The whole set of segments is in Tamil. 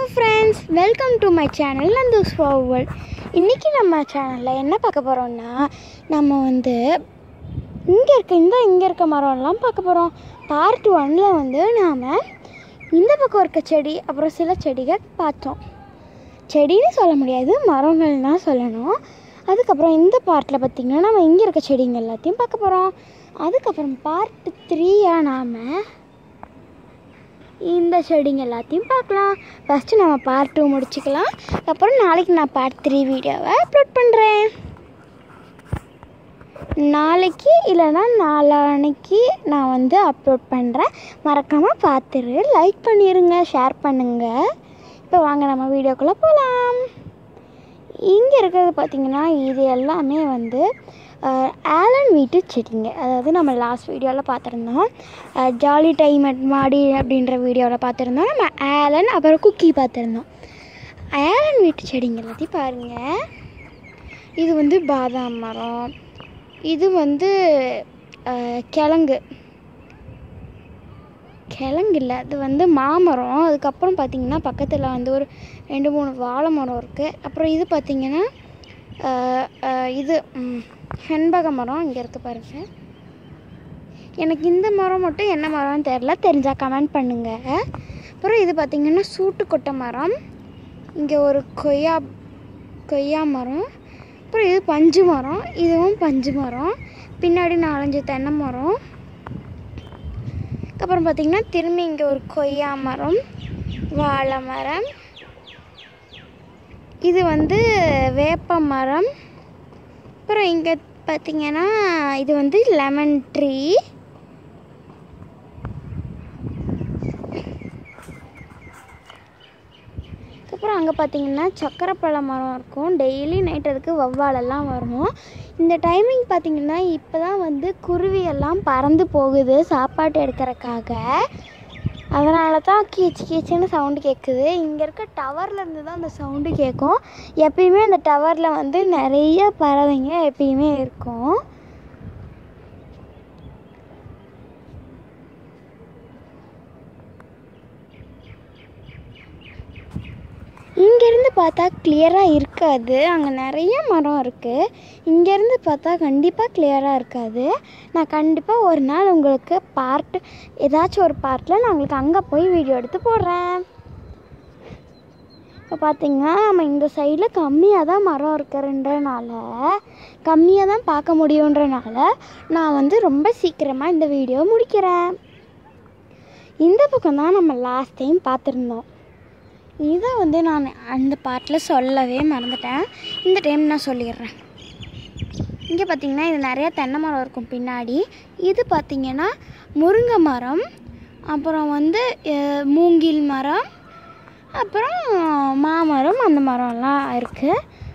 friends welcome to my channel Nandu's world இன்றைக்கி நம்ம சேனலில் என்ன பார்க்க போகிறோம்னா நம்ம வந்து இங்கே இருக்க இந்த இங்கே இருக்க மரம்லாம் பார்க்க போகிறோம் பார்ட் ஒனில் வந்து நாம் இந்த பக்கம் இருக்க செடி அப்புறம் சில செடிகள் பார்த்தோம் செடின்னு சொல்ல முடியாது மரங்கள் தான் சொல்லணும் அதுக்கப்புறம் இந்த பார்ட்டில் பார்த்திங்கன்னா நம்ம இங்கே இருக்க செடிங்க எல்லாத்தையும் பார்க்க போகிறோம் அதுக்கப்புறம் பார்ட் த்ரீயாக நாம் இந்த செடிங்க எல்லாத்தையும் பார்க்கலாம் ஃபஸ்ட்டு நம்ம பார்ட் டூ முடிச்சுக்கலாம் அப்புறம் நாளைக்கு நான் பார்ட் த்ரீ வீடியோவை அப்லோட் பண்ணுறேன் நாளைக்கு இல்லைன்னா நாளான்னைக்கு நான் வந்து அப்லோட் பண்ணுறேன் மறக்காமல் பார்த்துரு லைக் பண்ணிடுங்க ஷேர் பண்ணுங்கள் இப்போ வாங்க நம்ம வீடியோக்குள்ளே போகலாம் இங்கே இருக்கிறது பார்த்திங்கன்னா இது எல்லாமே வந்து அஹ், ஆலன் வீட்டு செடிங்க அதாவது நம்ம லாஸ்ட் வீடியோவில் பார்த்துருந்தோம் அஹ், ஜாலி டைம் அட் மாடி அப்படின்ற வீடியோவில் பார்த்துருந்தோம் நம்ம ஆலன் அப்புறம் குக்கி பார்த்துருந்தோம் ஆலன் வீட்டு செடிங்க எல்லாத்தையும் பாருங்கள் இது வந்து பாதாம் மரம் இது வந்து அஹ், கிழங்கு கிழங்கு இல்லை அது வந்து மாமரம் அதுக்கப்புறம் பார்த்திங்கன்னா பக்கத்தில் வந்து ஒரு ரெண்டு மூணு வாழை மரம் இருக்குது அப்புறம் இது பார்த்திங்கன்னா அஹ், அஹ், இது ம், செண்பக மரம் இங்கே இருக்குது பாருங்க எனக்கு இந்த மரம் மட்டும் என்ன மரம்னு தெரில தெரிஞ்சால் கமெண்ட் பண்ணுங்கள் அப்புறம் இது பார்த்திங்கன்னா சூட்டுக்கொட்டை மரம் இங்கே ஒரு கொய்யா கொய்யா மரம் அப்புறம் இது பஞ்சு மரம் இதுவும் பஞ்சு மரம் பின்னாடி நாலஞ்சு தென்னை மரம் அப்புறம் பார்த்திங்கன்னா திரும்பி இங்கே ஒரு கொய்யா மரம் வாழை மரம் இது வந்து வேப்ப மரம் அப்புறம் இங்கே பார்த்திங்கன்னா இது வந்து லெமன் ட்ரீ அப்புறம் அங்கே பார்த்தீங்கன்னா சக்கரைப்பழ மரம் இருக்கும் டெய்லி நைட் அதுக்கு வவ்வாலெல்லாம் வரும் இந்த டைமிங் பார்த்தீங்கன்னா இப்போ தான் வந்து குருவி எல்லாம் பறந்து போகுது சாப்பாட்டு எடுக்கிறக்காக அதனால தான் கீச்சு கீச்சுன்னு சவுண்டு கேட்குது இங்கே இருக்க டவரில் இருந்து தான் அந்த சவுண்டு கேட்கும் எப்பயுமே அந்த டவரில் வந்து நிறைய பறவைங்க எப்பயுமே இருக்கும் இங்கேருந்து பார்த்தா கிளியராக இருக்காது அங்கே நிறைய மரம் இருக்குது இங்கேருந்து பார்த்தா கண்டிப்பாக கிளியராக இருக்காது நான் கண்டிப்பாக ஒரு நாள் உங்களுக்கு பார்ட் ஏதாச்சும் ஒரு பார்ட்டில் நான் உங்களுக்கு அங்கே போய் வீடியோ எடுத்து போடுறேன் இப்போ பார்த்தீங்கன்னா நம்ம இந்த சைடில் கம்மியாக தான் மரம் இருக்கிறன்றனால கம்மியாக தான் பார்க்க முடியுன்றனால நான் வந்து ரொம்ப சீக்கிரமாக இந்த வீடியோ முடிக்கிறேன் இந்த பக்கம் தான் நம்ம லாஸ்ட் டைம் பார்த்துருந்தோம் இதை வந்து நான் அந்த பாட்டில் சொல்லவே மறந்துட்டேன் இந்த டைம் நான் சொல்லிடுறேன் இங்கே பார்த்தீங்கன்னா இது நிறைய தென்னை மரம் இருக்கும் பின்னாடி இது பார்த்தீங்கன்னா முருங்கை மரம் அப்புறம் வந்து அஹ், மூங்கில் மரம் அப்புறம் மாமரம் அந்த மரம்லாம் இருக்குது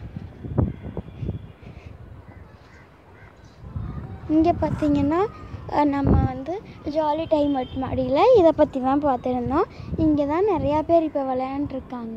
இங்கே பார்த்தீங்கன்னா அஹ், நம்ம வந்து ஜாலி டைம் அட் மாடியில் இதை பற்றி தான் பார்த்துருந்தோம் இங்கே தான் நிறையா பேர் இப்போ விளையாண்டுருக்காங்க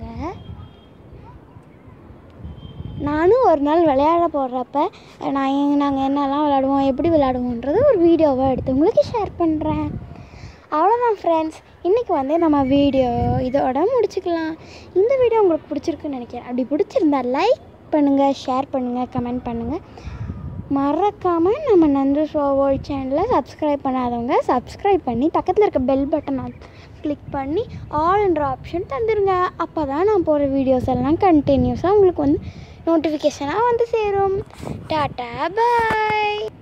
நானும் ஒரு நாள் விளையாட போடுறப்ப அஹ், நான் எங்க நாங்கள் என்னெல்லாம் விளையாடுவோம் எப்படி விளையாடுவோன்றது ஒரு வீடியோவை எடுத்து உங்களுக்கு ஷேர் பண்ணுறேன் அவ்வளோதான் ஃப்ரெண்ட்ஸ் இன்றைக்கி வந்து நம்ம வீடியோ இதோட முடிச்சுக்கலாம் இந்த வீடியோ உங்களுக்கு பிடிச்சிருக்குன்னு நினைக்கிறேன் அப்படி பிடிச்சிருந்தா லைக் பண்ணுங்கள் ஷேர் பண்ணுங்கள் கமெண்ட் பண்ணுங்கள் மறக்காமல் நம்ம நந்து ஷோவோல் சேனலை சப்ஸ்கிரைப் பண்ணாதவங்க சப்ஸ்கிரைப் பண்ணி பக்கத்தில் இருக்க பெல் பட்டனை கிளிக் பண்ணி ஆல்ன்ற ஆப்ஷன் தந்துடுங்க அப்போ தான் நான் போகிற வீடியோஸ் எல்லாம் கண்டினியூஸாக உங்களுக்கு வந்து நோட்டிஃபிகேஷனாக வந்து சேரும் டாட்டா பாய்